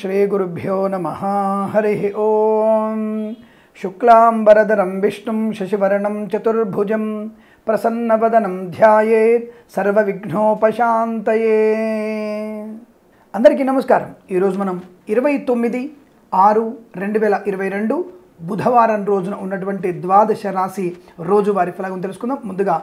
శ్రీగురుభ్యో నమ హరి ఓం శుక్లాంబరధరం విష్ణుం శశివర్ణం చతుర్భుజం ప్రసన్నవదనం ధ్యాయేత్ సర్వవిఘ్నోపశాంతయే అందరికీ నమస్కారం ఈరోజు మనం ఇరవై తొమ్మిది ఆరు రెండు వేల ఇరవై రెండు బుధవారం రోజున ఉన్నటువంటి ద్వాదశ రాశి రోజువారి ఫలం తెలుసుకుందాం ముందుగా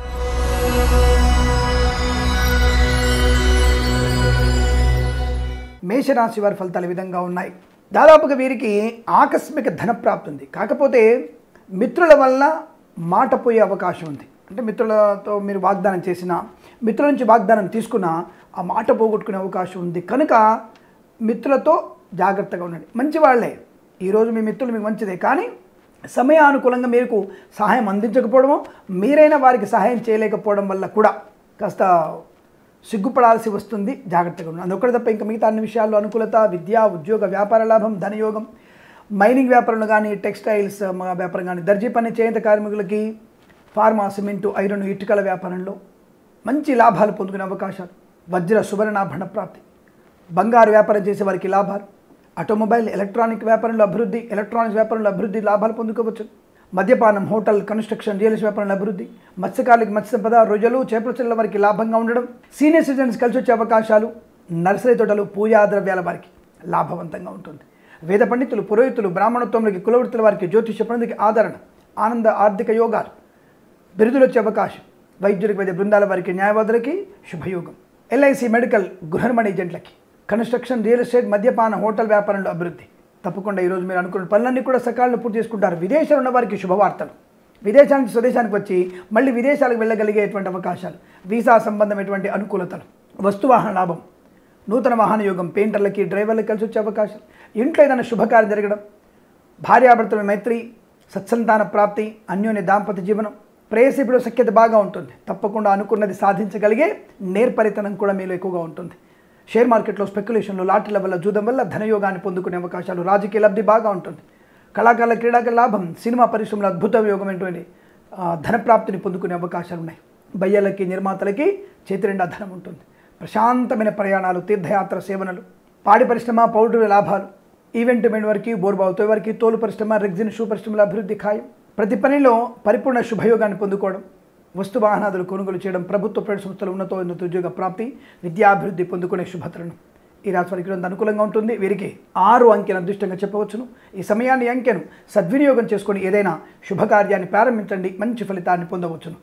మేషరాశి వారి ఫలితాలు ఈ విధంగా ఉన్నాయి దాదాపుగా వీరికి ఆకస్మిక ధనప్రాప్తి ఉంది కాకపోతే మిత్రుల వల్ల మాట పోయే అవకాశం ఉంది అంటే మిత్రులతో మీరు వాగ్దానం చేసిన మిత్రుల నుంచి వాగ్దానం తీసుకున్న ఆ మాట పోగొట్టుకునే అవకాశం ఉంది కనుక మిత్రులతో జాగ్రత్తగా ఉండండి మంచి వాళ్ళే ఈరోజు మీ మిత్రులు మీకు మంచిదే కానీ సమయానుకూలంగా మీకు సహాయం అందించకపోవడమో మీరైనా వారికి సహాయం చేయలేకపోవడం వల్ల కూడా కాస్త సిగ్గుపడాల్సి వస్తుంది జాగ్రత్తగా ఉండండి అదొక్కటి తప్ప ఇంకా మిగతా అన్ని విషయాల్లో అనుకూలత విద్య ఉద్యోగ వ్యాపార లాభం ధనయోగం మైనింగ్ వ్యాపారంలో కానీ టెక్స్టైల్స్ మా వ్యాపారం కానీ దర్జీ పని చేనేత కార్మికులకి ఫార్మా సిమెంటు ఐరన్ ఇటుకల వ్యాపారంలో మంచి లాభాలు పొందుకునే అవకాశాలు వజ్ర సువర్ణాభరణ ప్రాప్తి బంగారు వ్యాపారం చేసే వారికి లాభాలు ఆటోమొబైల్ ఎలక్ట్రానిక్ వ్యాపారంలో అభివృద్ధి ఎలక్ట్రానిక్స్ వ్యాపారంలో అభివృద్ధి లాభాలు పొందుకోవచ్చు మద్యపానం హోటల్ కన్స్ట్రక్షన్ రియల్ ఎస్టేట్ వ్యాపారంలో అభివృద్ధి మత్స్యకారులకి మత్స్య సంపద రొయ్యలు చేపల చెల్లెల వారికి లాభంగా ఉండడం సీనియర్ సిటిజన్స్ కలిసి వచ్చే అవకాశాలు నర్సరీ తోటలు పూజా ద్రవ్యాల వారికి లాభవంతంగా ఉంటుంది వేద పండితులు పురోహితులు బ్రాహ్మణోత్తములకి కులవృత్తుల వారికి జ్యోతిష పండితులకి ఆదరణ ఆనంద ఆర్థిక యోగాలు బిరుదులు వచ్చే అవకాశం వైద్యులకు వైద్య బృందాల వారికి న్యాయవాదులకి శుభయోగం ఎల్ఐసి మెడికల్ గృహనిర్మాణ ఏజెంట్లకి కన్స్ట్రక్షన్ రియల్ ఎస్టేట్ మద్యపాన హోటల్ వ్యాపారంలో అభివృద్ధి తప్పకుండా ఈరోజు మీరు అనుకున్న పనులన్నీ కూడా సకాలంలో పూర్తి చేసుకుంటారు విదేశాలు ఉన్న వారికి శుభవార్తలు విదేశాల నుంచి స్వదేశానికి వచ్చి మళ్ళీ విదేశాలకు వెళ్ళగలిగేటువంటి అవకాశాలు వీసా సంబంధమైనటువంటి అనుకూలతలు వస్తువాహన లాభం నూతన వాహన యోగం పెయింటర్లకి డ్రైవర్లకి కలిసి వచ్చే అవకాశం ఇంట్లో ఏదైనా శుభకార్యం జరగడం భార్యాభర్తల మైత్రి సత్సంతాన ప్రాప్తి అన్యోన్య దాంపత్య జీవనం ప్రేయసిపుడు సఖ్యత బాగా ఉంటుంది తప్పకుండా అనుకున్నది సాధించగలిగే నేర్పరితనం కూడా మీలో ఎక్కువగా ఉంటుంది షేర్ మార్కెట్లో స్పెక్యులేషన్లు లాటరీల వల్ల జూదం వల్ల ధనయోగాన్ని పొందుకునే అవకాశాలు రాజకీయ లబ్ధి బాగా ఉంటుంది కళాకారుల క్రీడాకారుల లాభం సినిమా పరిశ్రమలో అద్భుత యోగమైనటువంటి ఆ, ధనప్రాప్తిని పొందుకునే అవకాశాలు ఉన్నాయి బయ్యలకి నిర్మాతలకి చేతి నిండా ధనం ఉంటుంది ప్రశాంతమైన ప్రయాణాలు తీర్థయాత్ర సేవనలు పాడి పరిశ్రమ పౌరుల లాభాలు ఈవెంట్ మెంట్ వరకు బోర్బావుతో వరకు తోలు పరిశ్రమ రెగ్జిన్ షూ పరిశ్రమల అభివృద్ధి ఖాయం ప్రతి పనిలో పరిపూర్ణ శుభయోగాన్ని పొందుకోవడం వస్తు వాహనాదులు కొనుగోలు చేయడం ప్రభుత్వ ప్రైవేట్ సంస్థల ఉన్నతోన్నత ఉద్యోగ ప్రాప్తి విద్యాభివృద్ధి పొందుకునే శుభతరుణం ఈ రాశి వారికి కొంత అనుకూలంగా ఉంటుంది వీరికి ఆరు అంకెను అదృష్టంగా చెప్పవచ్చును ఈ సమయాన్ని అంకెను సద్వినియోగం చేసుకొని ఏదైనా శుభకార్యాన్ని ప్రారంభించండి మంచి ఫలితాన్ని పొందవచ్చును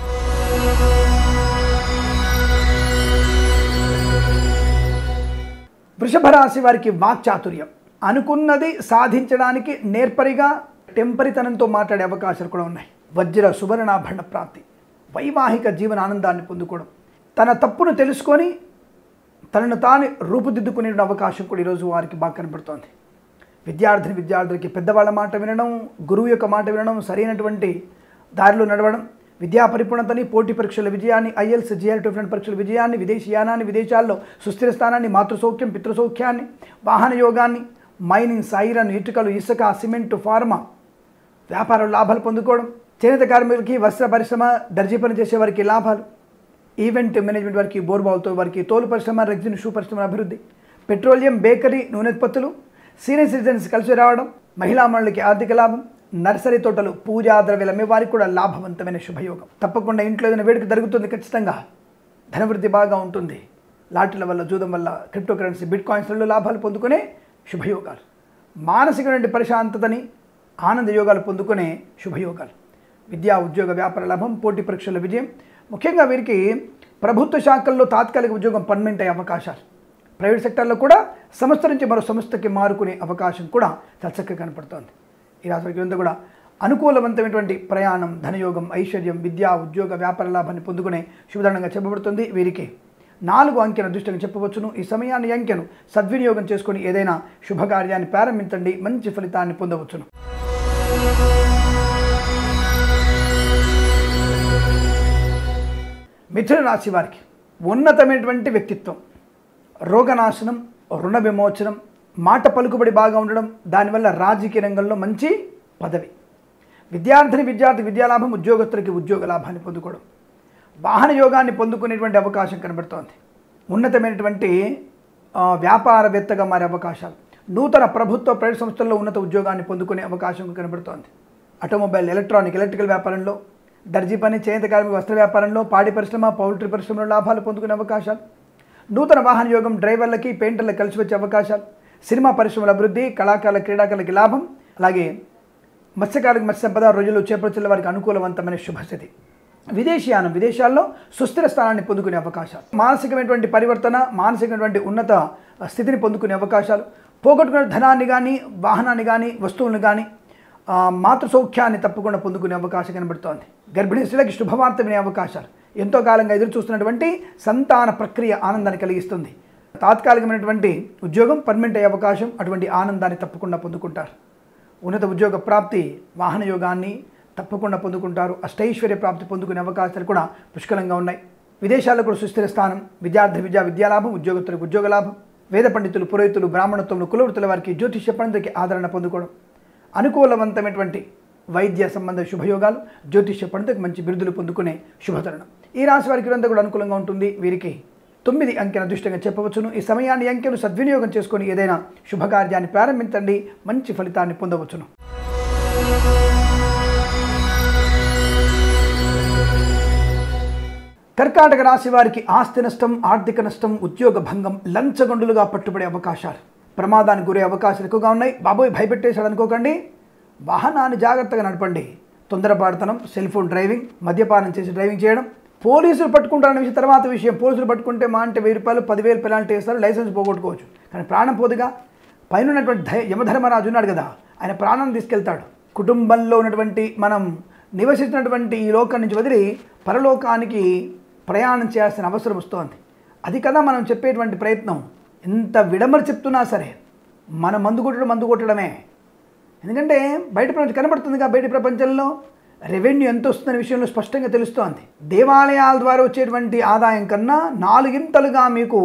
వృషభ రాశి వారికి వాక్చాతుర్యం అనుకున్నది సాధించడానికి నేర్పరిగా టెంపరితనంతో మాట్లాడే అవకాశాలు కూడా ఉన్నాయి వజ్ర సువర్ణాభరణ ప్రాప్తి వైవాహిక జీవన ఆనందాన్ని పొందుకోవడం తన తప్పును తెలుసుకొని తనను తాను రూపుదిద్దుకునే అవకాశం కూడా ఈరోజు వారికి బాగా కనబడుతోంది విద్యార్థిని విద్యార్థులకి పెద్దవాళ్ళ మాట వినడం గురువు యొక్క మాట వినడం సరైనటువంటి దారిలో నడవడం విద్యా పరిపూర్ణతని పోటీ పరీక్షల విజయాన్ని ఐఎల్స్ జిఆర్ ఫ్రెండ్ పరీక్షల విజయాన్ని విదేశీయానాన్ని విదేశాల్లో సుస్థిర స్థానాన్ని మాతృసౌఖ్యం పితృసౌఖ్యాన్ని వాహన యోగాన్ని మైనింగ్ ఐరన్ ఇటుకలు ఇసుక సిమెంట్ ఫార్మా వ్యాపార లాభాలు పొందుకోవడం చేనేత కార్మికులకి వస్త్ర పరిశ్రమ దర్జీ పని చేసే వారికి లాభాలు ఈవెంట్ మేనేజ్మెంట్ వారికి బోర్బావుతో వారికి తోలు పరిశ్రమ రెగ్జిన్ షూ పరిశ్రమ అభివృద్ధి పెట్రోలియం బేకరీ నూనె ఉత్పత్తులు సీనియర్ సిటిజన్స్ కలిసి రావడం మహిళా మనులకి ఆర్థిక లాభం నర్సరీ తోటలు పూజా ద్రవ్యాలు అమ్మే వారికి కూడా లాభవంతమైన శుభయోగం తప్పకుండా ఇంట్లో ఏదైనా వేడుక జరుగుతుంది ఖచ్చితంగా ధనవృద్ధి బాగా ఉంటుంది లాటరీల వల్ల జూదం వల్ల క్రిప్టో కరెన్సీ బిట్ కాయిన్స్లలో లాభాలు పొందుకునే శుభయోగాలు మానసికమైన ప్రశాంతతని ఆనంద యోగాలు పొందుకునే శుభయోగాలు విద్యా ఉద్యోగ వ్యాపార లాభం పోటీ పరీక్షల విజయం ముఖ్యంగా వీరికి ప్రభుత్వ శాఖల్లో తాత్కాలిక ఉద్యోగం పర్మనెంట్ అయ్యే అవకాశాలు ప్రైవేట్ సెక్టర్లో కూడా సంస్థ నుంచి మరో సంస్థకి మారుకునే అవకాశం కూడా చచ్చక్క కనపడుతోంది ఈ రాశికి అంతా కూడా అనుకూలవంతమైనటువంటి ప్రయాణం ధనయోగం ఐశ్వర్యం విద్యా ఉద్యోగ వ్యాపార లాభాన్ని పొందుకునే శుభదరణంగా చెప్పబడుతుంది వీరికి నాలుగు అంకెను అదృష్టంగా చెప్పవచ్చును ఈ సమయాన్ని అంకెను సద్వినియోగం చేసుకొని ఏదైనా శుభకార్యాన్ని ప్రారంభించండి మంచి ఫలితాన్ని పొందవచ్చును మిథున రాశి వారికి ఉన్నతమైనటువంటి వ్యక్తిత్వం రోగనాశనం రుణ విమోచనం మాట పలుకుబడి బాగా ఉండడం దానివల్ల రాజకీయ రంగంలో మంచి పదవి విద్యార్థిని విద్యార్థి విద్యాలాభం ఉద్యోగస్తులకి ఉద్యోగ లాభాన్ని పొందుకోవడం వాహన యోగాన్ని పొందుకునేటువంటి అవకాశం కనబడుతోంది ఉన్నతమైనటువంటి ఆ, వ్యాపారవేత్తగా మారే అవకాశాలు నూతన ప్రభుత్వ ప్రైవేట్ సంస్థల్లో ఉన్నత ఉద్యోగాన్ని పొందుకునే అవకాశం కనబడుతోంది ఆటోమొబైల్ ఎలక్ట్రానిక్ ఎలక్ట్రికల్ వ్యాపారంలో దర్జీ పని చేనేత కార్మిక వస్త్ర వ్యాపారంలో పాడి పరిశ్రమ పౌల్ట్రీ పరిశ్రమలో లాభాలు పొందుకునే అవకాశాలు నూతన వాహన యోగం డ్రైవర్లకి పెయింటర్లకు కలిసి వచ్చే అవకాశాలు సినిమా పరిశ్రమల అభివృద్ధి కళాకారుల క్రీడాకారులకి లాభం అలాగే మత్స్యకారులకు మత్స్య సంపద రోజుల్లో చేపడుతున్న వారికి అనుకూలవంతమైన శుభస్థితి విదేశీయానం విదేశాల్లో సుస్థిర స్థానాన్ని పొందుకునే అవకాశాలు మానసికమైనటువంటి పరివర్తన మానసికమైనటువంటి ఉన్నత స్థితిని పొందుకునే అవకాశాలు పోగొట్టుకున్న ధనాన్ని కానీ వాహనాన్ని కానీ వస్తువులను కానీ ఆ, మాతృ సౌఖ్యాన్ని తప్పకుండా పొందుకునే అవకాశం కనబడుతోంది గర్భిణీ స్త్రీలకి శుభవార్త వినే అవకాశాలు ఎంతో కాలంగా ఎదురు చూస్తున్నటువంటి సంతాన ప్రక్రియ ఆనందాన్ని కలిగిస్తుంది తాత్కాలికమైనటువంటి ఉద్యోగం పర్మనెంట్ అయ్యే అవకాశం అటువంటి ఆనందాన్ని తప్పకుండా పొందుకుంటారు ఉన్నత ఉద్యోగ ప్రాప్తి వాహన యోగాన్ని తప్పకుండా పొందుకుంటారు అష్టైశ్వర్య ప్రాప్తి పొందుకునే అవకాశాలు కూడా పుష్కలంగా ఉన్నాయి విదేశాల్లో కూడా సుస్థిర స్థానం విద్యార్థి విద్యా విద్యాలాభం ఉద్యోగస్తులకు ఉద్యోగ లాభం వేద పండితులు పురోహితులు బ్రాహ్మణత్వంలో కులవృత్తుల వారికి జ్యోతిష్య పండితులకి ఆదరణ పొందుకోవడం అనుకూలవంతమైనటువంటి వైద్య సంబంధ శుభయోగాలు జ్యోతిష్య పండితులకు మంచి బిరుదులు పొందుకునే శుభతరుణం ఈ రాశి వారికి అంతా కూడా అనుకూలంగా ఉంటుంది వీరికి తొమ్మిది అంకెన అదృష్టంగా చెప్పవచ్చును ఈ సమయాన్ని ఈ అంకెను సద్వినియోగం చేసుకొని ఏదైనా శుభకార్యాన్ని ప్రారంభించండి మంచి ఫలితాన్ని పొందవచ్చును కర్కాటక రాశి వారికి ఆస్తి నష్టం ఆర్థిక నష్టం ఉద్యోగ భంగం లంచగొండులుగా పట్టుబడే అవకాశాలు ప్రమాదానికి గురే అవకాశాలు ఎక్కువగా ఉన్నాయి బాబోయ్ భయపెట్టేశాడు అనుకోకండి వాహనాన్ని జాగ్రత్తగా నడపండి తొందరపాటుతనం సెల్ ఫోన్ డ్రైవింగ్ మద్యపానం చేసి డ్రైవింగ్ చేయడం పోలీసులు పట్టుకుంటారనే విషయం తర్వాత విషయం పోలీసులు పట్టుకుంటే మా అంటే వెయ్యి రూపాయలు పదివేలు పెనాల్టీ వేస్తారు లైసెన్స్ పోగొట్టుకోవచ్చు కానీ ప్రాణం పోదుగా పైన ఉన్నటువంటి ధై యమధర్మరాజు ఉన్నాడు కదా ఆయన ప్రాణం తీసుకెళ్తాడు కుటుంబంలో ఉన్నటువంటి మనం నివసిస్తున్నటువంటి ఈ లోకం నుంచి వదిలి పరలోకానికి ప్రయాణం చేయాల్సిన అవసరం వస్తోంది అది కదా మనం చెప్పేటువంటి ప్రయత్నం ఎంత విడమరి చెప్తున్నా సరే మన మందు కొట్టడం మందు కొట్టడమే ఎందుకంటే బయట ప్రపంచం కనబడుతుందిగా బయట ప్రపంచంలో రెవెన్యూ ఎంత వస్తుందనే విషయంలో స్పష్టంగా తెలుస్తోంది దేవాలయాల ద్వారా వచ్చేటువంటి ఆదాయం కన్నా నాలుగింతలుగా మీకు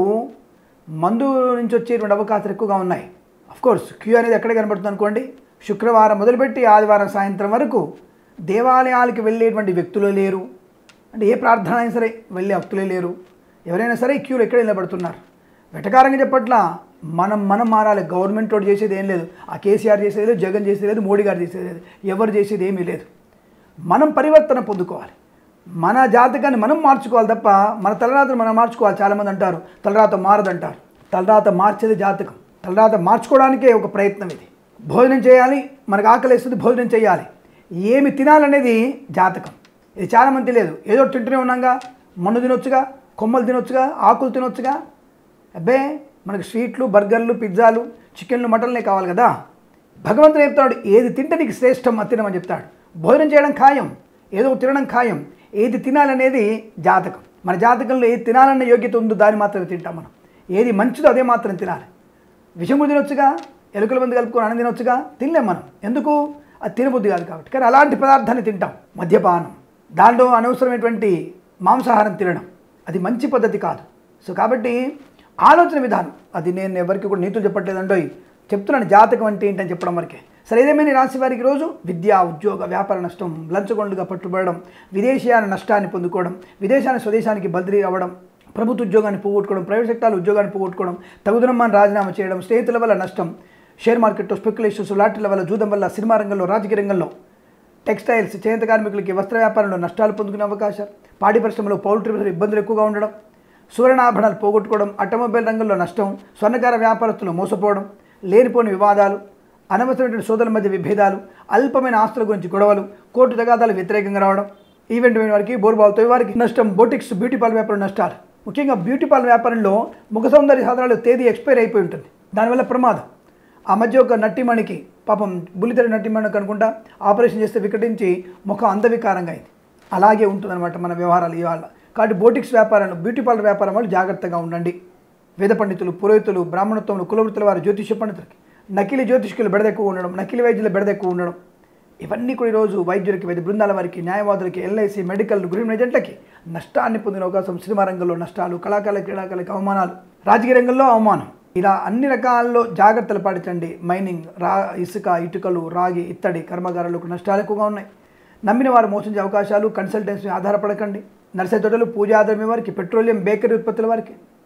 మందు నుంచి వచ్చేటువంటి అవకాశాలు ఎక్కువగా ఉన్నాయి కోర్స్ క్యూ అనేది ఎక్కడ కనబడుతుంది అనుకోండి శుక్రవారం మొదలుపెట్టి ఆదివారం సాయంత్రం వరకు దేవాలయాలకు వెళ్ళేటువంటి వ్యక్తులు లేరు అంటే ఏ ప్రార్థన అయినా సరే వెళ్ళే భక్తులే లేరు ఎవరైనా సరే క్యూలో ఎక్కడ నిలబడుతున్నారు వెటకారంగా చెప్పట్లా మనం మనం మారాలి గవర్నమెంట్ తోటి చేసేది ఏం లేదు ఆ కేసీఆర్ చేసేది లేదు జగన్ చేసేది లేదు మోడీ గారు చేసేది లేదు ఎవరు చేసేది ఏమీ లేదు మనం పరివర్తన పొందుకోవాలి మన జాతకాన్ని మనం మార్చుకోవాలి తప్ప మన తలరాతను మనం మార్చుకోవాలి చాలామంది అంటారు తలరాత మారదంటారు తలరాత మార్చేది జాతకం తలరాత మార్చుకోవడానికే ఒక ప్రయత్నం ఇది భోజనం చేయాలి మనకు ఆకలిస్తుంది భోజనం చేయాలి ఏమి తినాలనేది జాతకం ఇది చాలామంది తెలియదు ఏదో ఒకటి తింటూనే ఉన్నాగా మన్ను తినొచ్చుగా కొమ్మలు తినొచ్చుగా ఆకులు తినొచ్చుగా అబ్బే మనకు స్వీట్లు బర్గర్లు పిజ్జాలు చికెన్లు మటన్లే కావాలి కదా భగవంతుడు చెప్తాడు ఏది తింటే నీకు శ్రేష్టం అది తినమని చెప్తాడు భోజనం చేయడం ఖాయం ఏదో ఒకటి తినడం ఖాయం ఏది తినాలనేది జాతకం మన జాతకంలో ఏది తినాలన్న యోగ్యత ఉందో దాన్ని మాత్రమే తింటాం మనం ఏది మంచిదో అదే మాత్రం తినాలి విషం కూడా తినొచ్చుగా ఎలుకల మంది కలుపుకొని అన్నం తినొచ్చుగా తినలేం మనం ఎందుకు అది తినబుద్ధి కాదు కాబట్టి కానీ అలాంటి పదార్థాన్ని తింటాం మద్యపానం దాంట్లో అనవసరమైనటువంటి మాంసాహారం తినడం అది మంచి పద్ధతి కాదు సో కాబట్టి ఆలోచన విధానం అది నేను ఎవరికి కూడా నీతులు చెప్పట్లేదండో చెప్తున్నాను జాతకం అంటే ఏంటని చెప్పడం వరకే సరే ఏదేమైనా ఈ రాశి వారికి రోజు విద్య ఉద్యోగ వ్యాపార నష్టం లంచగొండుగా పట్టుబడడం విదేశీయాన నష్టాన్ని పొందుకోవడం విదేశాన్ని స్వదేశానికి బదిలీ అవ్వడం ప్రభుత్వ ఉద్యోగాన్ని పోగొట్టుకోవడం ప్రైవేట్ సెక్టార్లో ఉద్యోగాన్ని పోగొట్టుకోవడం తగుదనమ్మని రాజీనామా చేయడం స్నేహితుల వల్ల నష్టం షేర్ మార్కెట్లో స్పెక్యులేషన్స్ లాటరీల వల్ల జూదం వల్ల సినిమా రంగంలో రాజకీయ రంగంలో టెక్స్టైల్స్ చేనేత కార్మికులకి వస్త్ర వ్యాపారంలో నష్టాలు పొందుకునే అవకాశాలు పాడి పరిశ్రమలో పౌల్ట్రీ పరిశ్రమ ఇబ్బందులు ఎక్కువగా ఉండడం సువర్ణాభరణాలు పోగొట్టుకోవడం ఆటోమొబైల్ రంగంలో నష్టం స్వర్ణకార వ్యాపారస్తులు మోసపోవడం లేనిపోని వివాదాలు అనవసరమైన సోదరుల మధ్య విభేదాలు అల్పమైన ఆస్తుల గురించి గొడవలు కోర్టు తగాదాలు వ్యతిరేకంగా రావడం ఈవెంట్ అయిన వారికి బోర్బాల్తో వారికి నష్టం బోటిక్స్ బ్యూటీ పార్లర్ వ్యాపారం నష్టాలు ముఖ్యంగా బ్యూటీ పార్లర్ వ్యాపారంలో ముఖ సౌందర్య సాధనాలు తేదీ ఎక్స్పైర్ అయిపోయి ఉంటుంది దానివల్ల ప్రమాదం ఆ మధ్య ఒక నట్టిమణికి పాపం బుల్లితెర నట్టిమణికి అనుకుంటా ఆపరేషన్ చేస్తే వికటించి ముఖం అందవికారంగా అయింది అలాగే ఉంటుందన్నమాట మన వ్యవహారాలు ఇవాళ కాబట్టి బోటిక్స్ వ్యాపారంలో బ్యూటీ పార్లర్ వ్యాపారం వాళ్ళు జాగ్రత్తగా ఉండండి వేద పండితులు పురోహితులు బ్రాహ్మణత్వంలో కులవృత్తుల వారు జ్యోతిష పండితులకి నకిలీ జ్యోతిష్కులు బెడద ఎక్కువ ఉండడం నకిలీ వైద్యుల బెడద ఎక్కువ ఉండడం ఇవన్నీ కూడా ఈరోజు వైద్యులకి వైద్య బృందాల వారికి న్యాయవాదులకి ఎల్ఐసి మెడికల్ గృహ ఏజెంట్లకి నష్టాన్ని పొందిన అవకాశం సినిమా రంగంలో నష్టాలు కళాకారుల క్రీడాకారులకి అవమానాలు రాజకీయ రంగంలో అవమానం ఇలా అన్ని రకాల్లో జాగ్రత్తలు పాటించండి మైనింగ్ రా ఇసుక ఇటుకలు రాగి ఇత్తడి కర్మాగారాలకు నష్టాలు ఎక్కువగా ఉన్నాయి నమ్మిన వారు మోసించే అవకాశాలు కన్సల్టెన్సీ ఆధారపడకండి నర్సరీ తోటలు పూజా ఆధారమే వారికి పెట్రోలియం బేకరీ ఉత్పత్తుల వారికి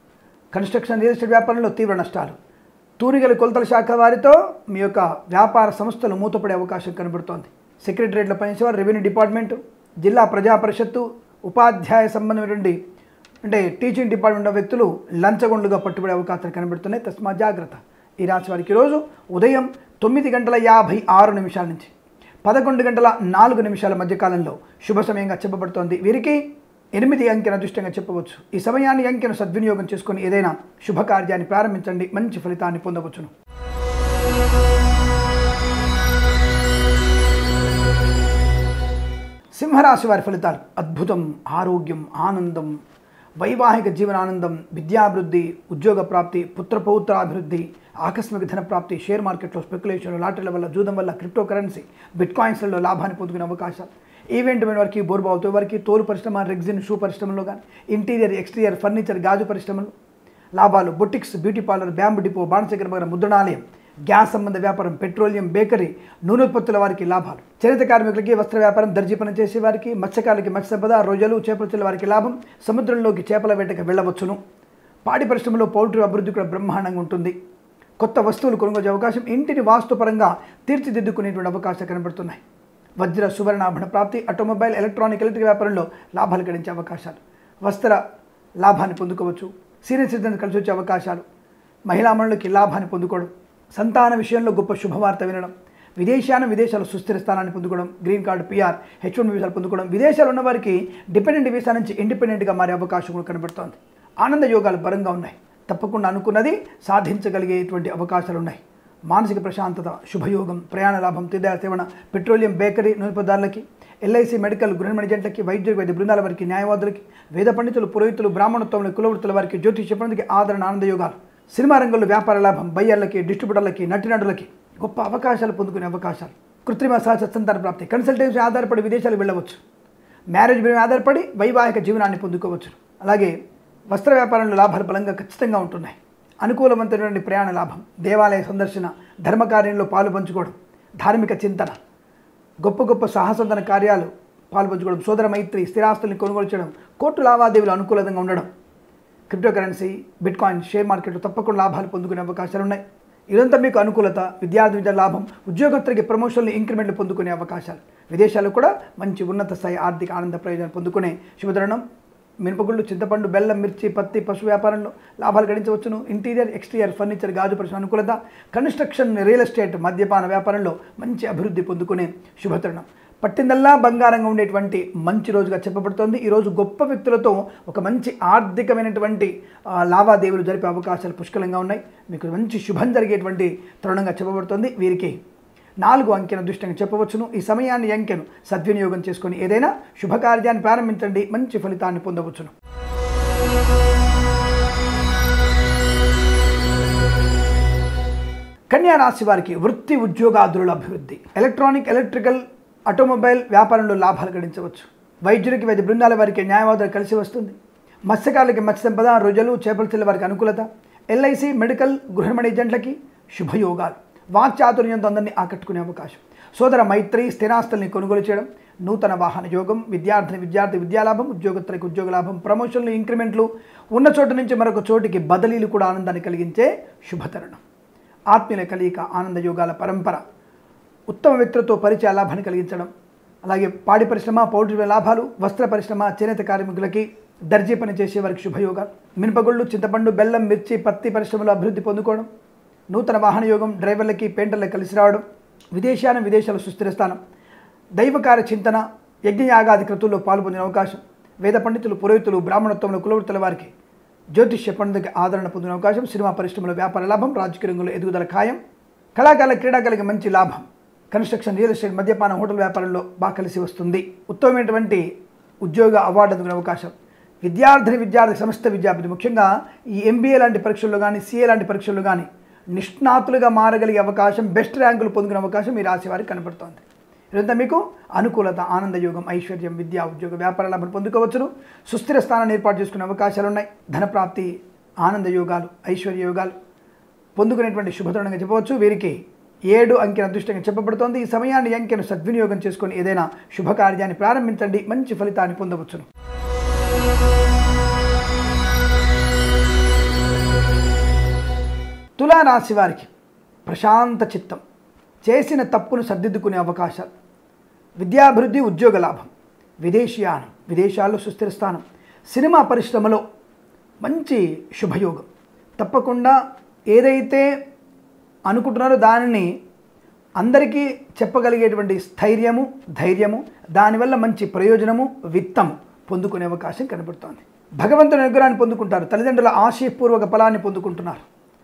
కన్స్ట్రక్షన్ రియల్ ఎస్టేట్ వ్యాపారంలో తీవ్ర నష్టాలు తూనిగల కొలతల శాఖ వారితో మీ యొక్క వ్యాపార సంస్థలు మూతపడే అవకాశం కనబడుతోంది సెక్రటరియట్లో పనిచేసేవారు రెవెన్యూ డిపార్ట్మెంట్ జిల్లా ప్రజా పరిషత్తు ఉపాధ్యాయ సంబంధమైనటువంటి అంటే టీచింగ్ డిపార్ట్మెంట్ వ్యక్తులు లంచగొండుగా పట్టుబడే అవకాశాలు కనబడుతున్నాయి తస్మా జాగ్రత్త ఈ రాశి వారికి ఈరోజు ఉదయం తొమ్మిది గంటల యాభై ఆరు నిమిషాల నుంచి పదకొండు గంటల నాలుగు నిమిషాల మధ్య కాలంలో శుభ సమయంగా చెప్పబడుతోంది వీరికి ఎనిమిది అంకెను అదృష్టంగా చెప్పవచ్చు ఈ సమయాన్ని అంకెను సద్వినియోగం చేసుకొని ఏదైనా శుభకార్యాన్ని ప్రారంభించండి మంచి ఫలితాన్ని పొందవచ్చును సింహరాశి వారి ఫలితాలు అద్భుతం ఆరోగ్యం ఆనందం వైవాహిక జీవనానందం విద్యాభివృద్ధి ఉద్యోగ ప్రాప్తి పుత్రపౌత్రాభివృద్ధి ఆకస్మిక ధన ప్రాప్తి షేర్ మార్కెట్లో స్పెక్యులేషన్ లాటరీల వల్ల జూదం వల్ల క్రిప్టో కరెన్సీ బిట్ కాయిన్స్లలో లాభాన్ని పొందుకునే అవకాశాలు ఈవెంట్ మీద వారికి బోర్బావుతో వారికి తోలు పరిశ్రమ రెగ్జిన్ షూ పరిశ్రమలో కానీ ఇంటీరియర్ ఎక్స్టీరియర్ ఫర్నిచర్ గాజు పరిశ్రమలు లాభాలు boutiques beauty parlour bamboo depot బాణచక్ర మగర ముద్రణాలయం గ్యాస్ సంబంధ వ్యాపారం పెట్రోలియం బేకరీ నూనె ఉత్పత్తుల వారికి లాభాలు చేనేత కార్మికులకి వస్త్ర వ్యాపారం దర్జీ పని చేసే వారికి మత్స్యకారులకి మత్స్య సంపద రొయ్యలు చేపల వారికి లాభం సముద్రంలోకి చేపల వేటకి వెళ్ళవచ్చును పాడి పరిశ్రమలో పౌల్ట్రీ అభివృద్ధి కూడా బ్రహ్మాండంగా ఉంటుంది కొత్త వస్తువులు కొనుగోలు అవకాశం ఇంటిని వాస్తుపరంగా తీర్చిదిద్దుకునేటువంటి అవకాశాలు కనబడుతున్నాయి వజ్ర సువర్ణాభరణ ప్రాప్తి ఆటోమొబైల్ ఎలక్ట్రానిక్ ఎలక్ట్రిక్ వ్యాపారంలో లాభాలు గడించే అవకాశాలు వస్త్ర లాభాన్ని పొందుకోవచ్చు సీనియర్ సిటిజన్ కలిసి వచ్చే అవకాశాలు మహిళా మనులకి లాభాన్ని పొందుకోవడం సంతాన విషయంలో గొప్ప శుభవార్త వినడం విదేశాన విదేశాలు సుస్థిర స్థానాన్ని పొందుకోవడం green card PR H one వీసాలు పొందుకోవడం విదేశాలు ఉన్న వారికి డిపెండెంట్ వీసా నుంచి ఇండిపెండెంట్గా మారే అవకాశం కూడా కనబడుతోంది ఆనంద యోగాలు బలంగా ఉన్నాయి తప్పకుండా అనుకున్నది సాధించగలిగేటువంటి అవకాశాలు ఉన్నాయి మానసిక ప్రశాంతత శుభయోగం ప్రయాణ లాభం తీర్థ సేవన పెట్రోలియం బేకరీ నూనెపదారులకి ఎల్ఐసి మెడికల్ గృహ మెడిజెంట్లకి వైద్య వైద్య బృందాల వారికి న్యాయవాదులకి వేద పండితులు పురోహితులు బ్రాహ్మణత్వంలో కులవృత్తుల వారికి జ్యోతిష పండితులకి ఆదరణ ఆనంద యోగాలు సినిమా రంగంలో వ్యాపార లాభం బయ్యర్లకి డిస్ట్రిబ్యూటర్లకి నటినటులకి గొప్ప అవకాశాలు పొందుకునే అవకాశాలు కృత్రిమ సహజ సంతాన ప్రాప్తి కన్సల్టెన్సీ ఆధారపడి విదేశాలకు వెళ్ళవచ్చు మ్యారేజ్ మీద ఆధారపడి వైవాహిక జీవనాన్ని పొందుకోవచ్చు అలాగే వస్త్ర వ్యాపారంలో లాభాలు బలంగా ఖచ్చితంగా ఉంటున్నాయి అనుకూలవంతమైనటువంటి ప్రయాణ లాభం దేవాలయ సందర్శన ధర్మకార్యంలో పాలు పంచుకోవడం ధార్మిక చింతన గొప్ప గొప్ప సాహసోధన కార్యాలు పాల్పంచుకోవడం సోదర మైత్రి స్థిరాస్తుల్ని కొనుగోలు చేయడం కోర్టు లావాదేవీలు అనుకూలంగా ఉండడం crypto currency bitcoin share మార్కెట్లో తప్పకుండా లాభాలు పొందుకునే అవకాశాలు ఉన్నాయి ఇదంతా మీకు అనుకూలత విద్యార్థి విద్య లాభం ఉద్యోగస్తులకి ప్రమోషన్లు ఇంక్రిమెంట్లు పొందుకునే అవకాశాలు విదేశాల్లో కూడా మంచి ఉన్నత స్థాయి ఆర్థిక ఆనంద ప్రయోజనాలు పొందుకునే శుభతరుణం మినపగుళ్ళు చింతపండు బెల్లం మిర్చి పత్తి పశు వ్యాపారంలో లాభాలు గడించవచ్చును ఇంటీరియర్ ఎక్స్టీరియర్ ఫర్నిచర్ గాజు పరిశ్రమ అనుకూలత కన్స్ట్రక్షన్ రియల్ ఎస్టేట్ మద్యపాన వ్యాపారంలో మంచి అభివృద్ధి పొందుకునే శుభతరుణం పట్టిందల్లా బంగారంగా ఉండేటువంటి మంచి రోజుగా చెప్పబడుతోంది ఈరోజు గొప్ప వ్యక్తులతో ఒక మంచి ఆర్థికమైనటువంటి ఆ, లావాదేవీలు జరిపే అవకాశాలు పుష్కలంగా ఉన్నాయి మీకు మంచి శుభం జరిగేటువంటి తరుణంగా చెప్పబడుతోంది వీరికి నాలుగు అంకెను దృష్టంగా చెప్పవచ్చును ఈ సమయాన్ని ఈ అంకెను సద్వినియోగం చేసుకొని ఏదైనా శుభకార్యాన్ని ప్రారంభించండి మంచి ఫలితాన్ని పొందవచ్చును కన్యా రాశి వారికి వృత్తి ఉద్యోగాదుల అభివృద్ధి ఎలక్ట్రానిక్ ఎలక్ట్రికల్ ఆటోమొబైల్ వ్యాపారంలో లాభాలు గడించవచ్చు వైద్యులకి వైద్య బృందాల వారికి న్యాయవాదులు కలిసి వస్తుంది మత్స్యకారులకి మత్స్య సంపద రొయ్యలు చేపల చెల్ల వారికి అనుకూలత ఎల్ఐసి మెడికల్ గృహమణి ఏజెంట్లకి శుభయోగాలు వాక్చాతుర్యంతో అందరినీ ఆకట్టుకునే అవకాశం సోదర మైత్రి స్థిరాస్తుల్ని కొనుగోలు చేయడం నూతన వాహన యోగం విద్యార్థిని విద్యార్థి విద్యాలాభం ఉద్యోగస్తులకు ఉద్యోగ లాభం ప్రమోషన్లు ఇంక్రిమెంట్లు ఉన్న చోటు నుంచి మరొక చోటికి బదిలీలు కూడా ఆనందాన్ని కలిగించే శుభతరుణం ఆత్మీయుల కలియిక ఆనంద యోగాల పరంపర ఉత్తమ వ్యక్తులతో పరిచయ లాభాన్ని కలిగించడం అలాగే పాడి పరిశ్రమ పౌల్ట్రీ లాభాలు వస్త్ర పరిశ్రమ చేనేత కార్మికులకి దర్జీ పని చేసే వారికి శుభయోగాలు మినపగుళ్ళు చింతపండు బెల్లం మిర్చి పత్తి పరిశ్రమలో అభివృద్ధి పొందుకోవడం నూతన వాహన యోగం డ్రైవర్లకి పెయింటర్లకు కలిసి రావడం విదేశాన విదేశాల సుస్థిర స్థానం దైవకార్య చింతన యజ్ఞయాగాది క్రతువుల్లో పాల్పొందిన అవకాశం వేద పండితులు పురోహితులు బ్రాహ్మణత్వంలో కులవృత్తుల వారికి జ్యోతిష్య పండుగ ఆదరణ పొందిన అవకాశం సినిమా పరిశ్రమలో వ్యాపార లాభం రాజకీయ రంగంలో ఎదుగుదల ఖాయం కళాకారుల క్రీడాకారులకి మంచి లాభం కన్స్ట్రక్షన్ రియల్ ఎస్టేట్ మద్యపాన హోటల్ వ్యాపారంలో బాగా కలిసి వస్తుంది ఉత్తమమైనటువంటి ఉద్యోగ అవార్డు అందుకునే అవకాశం విద్యార్థిని విద్యార్థి సమస్త విద్యార్థి ముఖ్యంగా ఈ ఎంబీఏ లాంటి పరీక్షల్లో కానీ సీఏ లాంటి పరీక్షల్లో కానీ నిష్ణాతులుగా మారగలిగే అవకాశం బెస్ట్ ర్యాంకులు పొందుకునే అవకాశం ఈ రాశి వారికి కనబడుతోంది ఇదంతా మీకు అనుకూలత ఆనందయోగం ఐశ్వర్యం విద్యా ఉద్యోగ వ్యాపార లాభం పొందుకోవచ్చును సుస్థిర స్థానాన్ని ఏర్పాటు చేసుకునే అవకాశాలు ఉన్నాయి ధనప్రాప్తి ఆనంద యోగాలు ఐశ్వర్య యోగాలు పొందుకునేటువంటి శుభతరుణంగా చెప్పవచ్చు వీరికి ఏడు అంకెన అదృష్టంగా చెప్పబడుతోంది ఈ సమయాన్ని ఈ అంకెను సద్వినియోగం చేసుకొని ఏదైనా శుభకార్యాన్ని ప్రారంభించండి మంచి ఫలితాన్ని పొందవచ్చును తులారాశి వారికి ప్రశాంత చిత్తం చేసిన తప్పును సర్దిద్దుకునే అవకాశాలు విద్యాభివృద్ధి ఉద్యోగ లాభం విదేశీయానం విదేశాల్లో సుస్థిర స్థానం సినిమా పరిశ్రమలో మంచి శుభయోగం తప్పకుండా ఏదైతే అనుకుంటున్నారో దానిని అందరికీ చెప్పగలిగేటువంటి స్థైర్యము ధైర్యము దానివల్ల మంచి ప్రయోజనము విత్తం పొందుకునే అవకాశం కనబడుతోంది భగవంతుని అనుగ్రహాన్ని పొందుకుంటారు తల్లిదండ్రుల ఆశయపూర్వక ఫలాన్ని పొందుకుంటున్నారు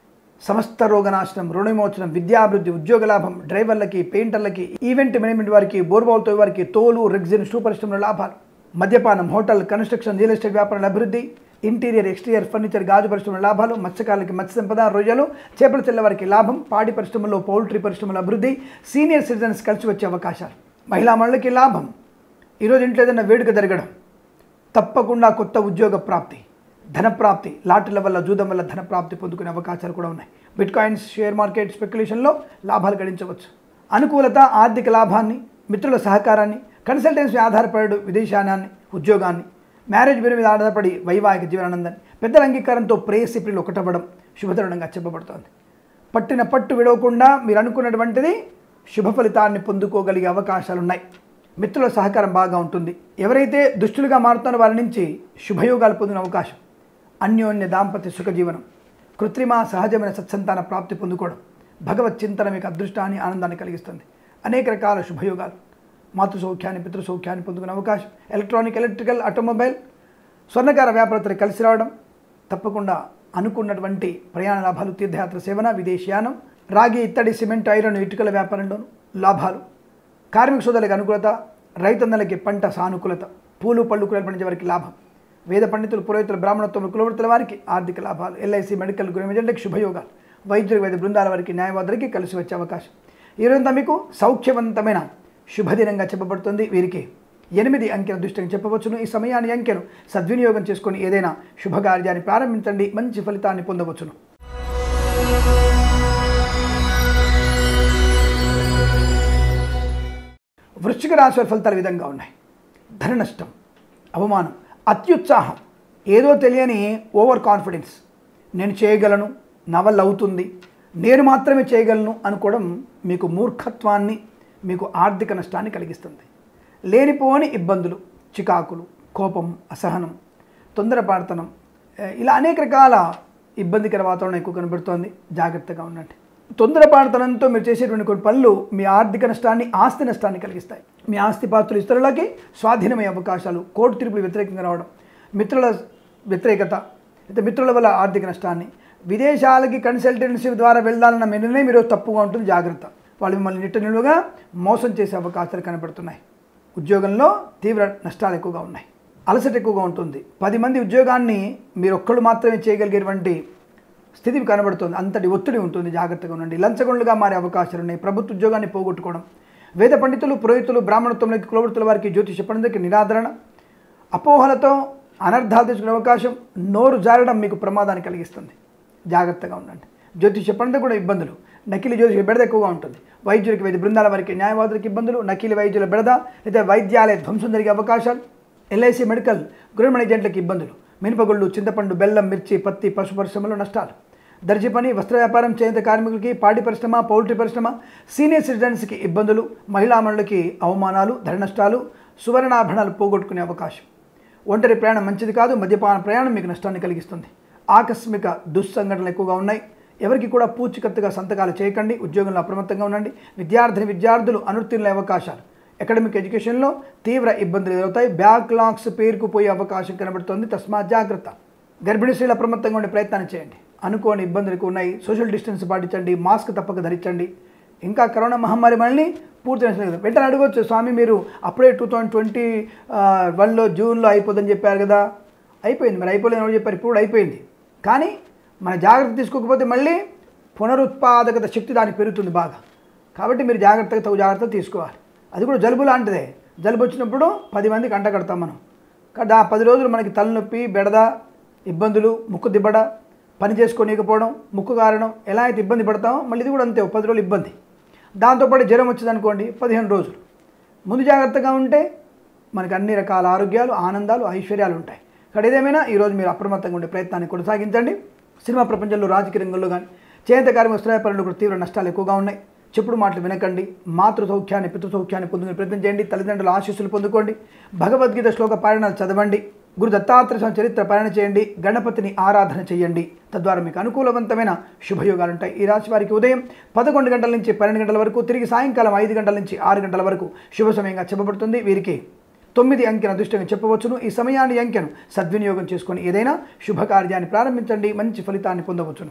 సమస్త రోగనాశనం రుణవిమోచనం విద్యాభివృద్ధి ఉద్యోగ లాభం డ్రైవర్లకి పెయింటర్లకి ఈవెంట్ మేనేజ్మెంట్ వారికి బోర్బాల్తో వారికి తోలు రెగ్జిన్ షూ పరిశ్రమల లాభాలు మద్యపానం హోటల్ కన్స్ట్రక్షన్ రియల్ ఎస్టేట్ వ్యాపారాల అభివృద్ధి ఇంటీరియర్ ఎక్స్టీరియర్ ఫర్నిచర్ గాజు పరిశ్రమల లాభాలు మత్స్యకారులకి మత్స్య సంపద రొయ్యలు చేపల చెల్ల వారికి లాభం పాడి పరిశ్రమలో పౌల్ట్రీ పరిశ్రమల అభివృద్ధి సీనియర్ సిటిజన్స్ కలిసి వచ్చే అవకాశాలు మహిళా మనులకి లాభం ఈరోజు ఇంట్లో ఏదైనా వేడుక జరగడం తప్పకుండా కొత్త ఉద్యోగ ప్రాప్తి ధనప్రాప్తి లాటరీల వల్ల జూదం వల్ల ధనప్రాప్తి పొందుకునే అవకాశాలు కూడా ఉన్నాయి బిట్ కాయిన్స్ షేర్ మార్కెట్ స్పెక్యులేషన్లో లాభాలు గడించవచ్చు అనుకూలత ఆర్థిక లాభాన్ని మిత్రుల సహకారాన్ని కన్సల్టెన్సీ ఆధారపడు విదేశానాన్ని ఉద్యోగాన్ని మ్యారేజ్ బ్యూరో మీద ఆధారపడి వైవాహిక జీవనానందాన్ని పెద్దల అంగీకారంతో ప్రేయసి ప్రియులు ఒకటవ్వడం శుభతరుణంగా చెప్పబడుతోంది పట్టిన పట్టు విడవకుండా మీరు అనుకున్నటువంటిది శుభ ఫలితాన్ని పొందుకోగలిగే అవకాశాలు ఉన్నాయి మిత్రుల సహకారం బాగా ఉంటుంది ఎవరైతే దుష్టులుగా మారుతున్నారో వారి నుంచి శుభయోగాలు పొందిన అవకాశం అన్యోన్య దాంపత్య సుఖజీవనం కృత్రిమ సహజమైన సత్సంతాన ప్రాప్తి పొందుకోవడం భగవత్ చింతన మీకు అదృష్టాన్ని ఆనందాన్ని కలిగిస్తుంది అనేక రకాల శుభయోగాలు మాతృ సౌఖ్యాన్ని పితృ సౌఖ్యాన్ని పొందుకునే అవకాశం ఎలక్ట్రానిక్ ఎలక్ట్రికల్ ఆటోమొబైల్ స్వర్ణకార వ్యాపారస్తులు కలిసి రావడం తప్పకుండా అనుకున్నటువంటి ప్రయాణ లాభాలు తీర్థయాత్ర సేవన విదేశీయానం రాగి ఇత్తడి సిమెంట్ ఐరన్ ఇటుకల వ్యాపారంలోను లాభాలు కార్మిక సోదరులకు అనుకూలత రైతన్నలకి పంట సానుకూలత పూలు పళ్ళు కూరలు పండించే వారికి లాభం వేద పండితులు పురోహితులు బ్రాహ్మణత్వం కులవృత్తుల వారికి ఆర్థిక లాభాలు ఎల్ఐసి మెడికల్ గృహమిజెంట్కి శుభయోగాలు వైద్యులు వైద్య బృందాల వారికి న్యాయవాదులకి కలిసి వచ్చే అవకాశం ఈ రోజంతా మీకు సౌఖ్యవంతమైన శుభదినంగా చెప్పబడుతుంది వీరికి ఎనిమిది అంకెల దృష్టిని చెప్పవచ్చును ఈ సమయాన్ని అంకెను సద్వినియోగం చేసుకొని ఏదైనా శుభకార్యాన్ని ప్రారంభించండి మంచి ఫలితాన్ని పొందవచ్చును వృశ్చిక రాశి వారి ఫలితాలు ఈ విధంగా ఉన్నాయి ధన నష్టం అవమానం అత్యుత్సాహం ఏదో తెలియని ఓవర్ కాన్ఫిడెన్స్ నేను చేయగలను నా వల్ల అవుతుంది నేను మాత్రమే చేయగలను అనుకోవడం మీకు మూర్ఖత్వాన్ని మీకు ఆర్థిక నష్టాన్ని కలిగిస్తుంది లేనిపోని ఇబ్బందులు చికాకులు కోపం అసహనం తొందరపాడుతనం ఏ, ఇలా అనేక రకాల ఇబ్బందికర వాతావరణం ఎక్కువ కనబడుతోంది జాగ్రత్తగా ఉండండి తొందరపాటుతనంతో మీరు చేసేటువంటి కొన్ని పనులు మీ ఆర్థిక నష్టాన్ని ఆస్తి నష్టాన్ని కలిగిస్తాయి మీ ఆస్తి పాత్రలు ఇతరులకి స్వాధీనమయ్యే అవకాశాలు కోర్టు తీర్పులు వ్యతిరేకంగా రావడం మిత్రుల వ్యతిరేకత అయితే మిత్రుల వల్ల ఆర్థిక నష్టాన్ని విదేశాలకి కన్సల్టెన్సీ ద్వారా వెళ్ళాలన్న నిర్ణయం మీరు తప్పుగా ఉంటుంది జాగ్రత్త వాళ్ళు మిమ్మల్ని నిట్ట నిలువుగా మోసం చేసే అవకాశాలు కనబడుతున్నాయి ఉద్యోగంలో తీవ్ర నష్టాలు ఎక్కువగా ఉన్నాయి అలసట ఎక్కువగా ఉంటుంది పది మంది ఉద్యోగాన్ని మీరు ఒక్కళ్ళు మాత్రమే చేయగలిగేటువంటి స్థితి కనబడుతుంది అంతటి ఒత్తిడి ఉంటుంది జాగ్రత్తగా ఉండండి లంచగొండలుగా మారే అవకాశాలు ఉన్నాయి ప్రభుత్వ ఉద్యోగాన్ని పోగొట్టుకోవడం వేద పండితులు పురోహితులు బ్రాహ్మణత్వంలోకి కులవృత్తుల వారికి జ్యోతిష పండితులకి నిరాదరణ అపోహలతో అనర్థాలు తెచ్చుకునే అవకాశం నోరు జారడం మీకు ప్రమాదాన్ని కలిగిస్తుంది జాగ్రత్తగా ఉండండి జ్యోతిష పండిత కూడా ఇబ్బందులు నకిలీ జ్యోతిష బెడద ఎక్కువగా ఉంటుంది వైద్యులకి వైద్య బృందాల వారికి న్యాయవాదులకు ఇబ్బందులు నకిలీ వైద్యుల బెడద లేదా వైద్యాలయ ధ్వంసం జరిగే అవకాశాలు ఎల్ఐసి మెడికల్ గృహ ఏజెంట్లకు ఇబ్బందులు మినపగుళ్ళు చింతపండు బెల్లం మిర్చి పత్తి పశు పరిశ్రమలో నష్టాలు దర్జీ పని వస్త్ర వ్యాపారం చేనేత కార్మికులకి పాడి పరిశ్రమ పౌల్ట్రీ పరిశ్రమ సీనియర్ సిటిజన్స్కి ఇబ్బందులు మహిళామణులకి అవమానాలు ధర నష్టాలు సువర్ణాభరణాలు పోగొట్టుకునే అవకాశం ఒంటరి ప్రయాణం మంచిది కాదు మద్యపాన ప్రయాణం మీకు నష్టాన్ని కలిగిస్తుంది ఆకస్మిక దుస్సంఘటనలు ఎక్కువగా ఉన్నాయి ఎవరికి కూడా పూచికత్తుగా సంతకాలు చేయకండి ఉద్యోగంలో అప్రమత్తంగా ఉండండి విద్యార్థిని విద్యార్థులు అనుత్తీర్ణుల అవకాశాలు అకాడమిక్ ఎడ్యుకేషన్లో తీవ్ర ఇబ్బందులు ఎదురవుతాయి బ్యాక్లాగ్స్ పేరుకుపోయే అవకాశం కనబడుతోంది తస్మాత్ జాగ్రత్త గర్భిణీ స్త్రీలు అప్రమత్తంగా ఉండే ప్రయత్నాన్ని చేయండి అనుకోని ఇబ్బందులు ఎక్కువ ఉన్నాయి సోషల్ డిస్టెన్స్ పాటించండి మాస్క్ తప్పక ధరించండి ఇంకా కరోనా మహమ్మారి మనల్ని పూర్తి చేసిన వెంటనే అడగవచ్చు స్వామి మీరు అప్పుడే టూ థౌజండ్ ట్వంటీ వన్లో జూన్లో అయిపోతుందని చెప్పారు కదా అయిపోయింది మరి అయిపోలేదు ఎవరు చెప్పారు ఇప్పుడు కూడా అయిపోయింది కానీ మన జాగ్రత్త తీసుకోకపోతే మళ్ళీ పునరుత్పాదకత శక్తి దానికి పెరుగుతుంది బాగా కాబట్టి మీరు జాగ్రత్తగా తగు జాగ్రత్త తీసుకోవాలి అది కూడా జలుబు లాంటిదే జలుబు వచ్చినప్పుడు పది మందికి అంట కడతాం మనం కాబట్టి ఆ పది రోజులు మనకి తలనొప్పి బెడద ఇబ్బందులు ముక్కు దిబ్బడ పని చేసుకోనీకపోవడం ముక్కు కారణం ఎలా అయితే ఇబ్బంది పడతామో మళ్ళీ ఇది కూడా అంతే ఒక పది రోజులు ఇబ్బంది దాంతోపాటు జ్వరం వచ్చిందనుకోండి పదిహేను రోజులు ముందు జాగ్రత్తగా ఉంటే మనకు అన్ని రకాల ఆరోగ్యాలు ఆనందాలు ఐశ్వర్యాలు ఉంటాయి ఇక్కడ ఏదేమైనా ఈరోజు మీరు అప్రమత్తంగా ఉండే ప్రయత్నాన్ని కొనసాగించండి సినిమా ప్రపంచంలో రాజకీయ రంగంలో కానీ చేనేత కార్మిక వస్త్ర వ్యాపారంలో కూడా తీవ్ర నష్టాలు ఎక్కువగా ఉన్నాయి చెప్పుడు మాటలు వినకండి మాతృ సౌఖ్యాన్ని పితృ సౌఖ్యాన్ని పొందుకునే ప్రయత్నం చేయండి తల్లిదండ్రుల ఆశీస్సులు పొందుకోండి భగవద్గీత శ్లోక పారాయణాలు చదవండి గురు దత్తాత్రేయ స్వామి చరిత్ర పారాయణ చేయండి గణపతిని ఆరాధన చేయండి తద్వారా మీకు అనుకూలవంతమైన శుభయోగాలు ఉంటాయి ఈ రాశి వారికి ఉదయం పదకొండు గంటల నుంచి పన్నెండు గంటల వరకు తిరిగి సాయంకాలం ఐదు గంటల నుంచి ఆరు గంటల వరకు శుభ సమయంగా చెప్పబడుతుంది వీరికి తొమ్మిది అంకెను అదృష్టంగా చెప్పవచ్చును ఈ సమయాన్ని అంకెను సద్వినియోగం చేసుకొని ఏదైనా శుభకార్యాన్ని ప్రారంభించండి మంచి ఫలితాన్ని పొందవచ్చును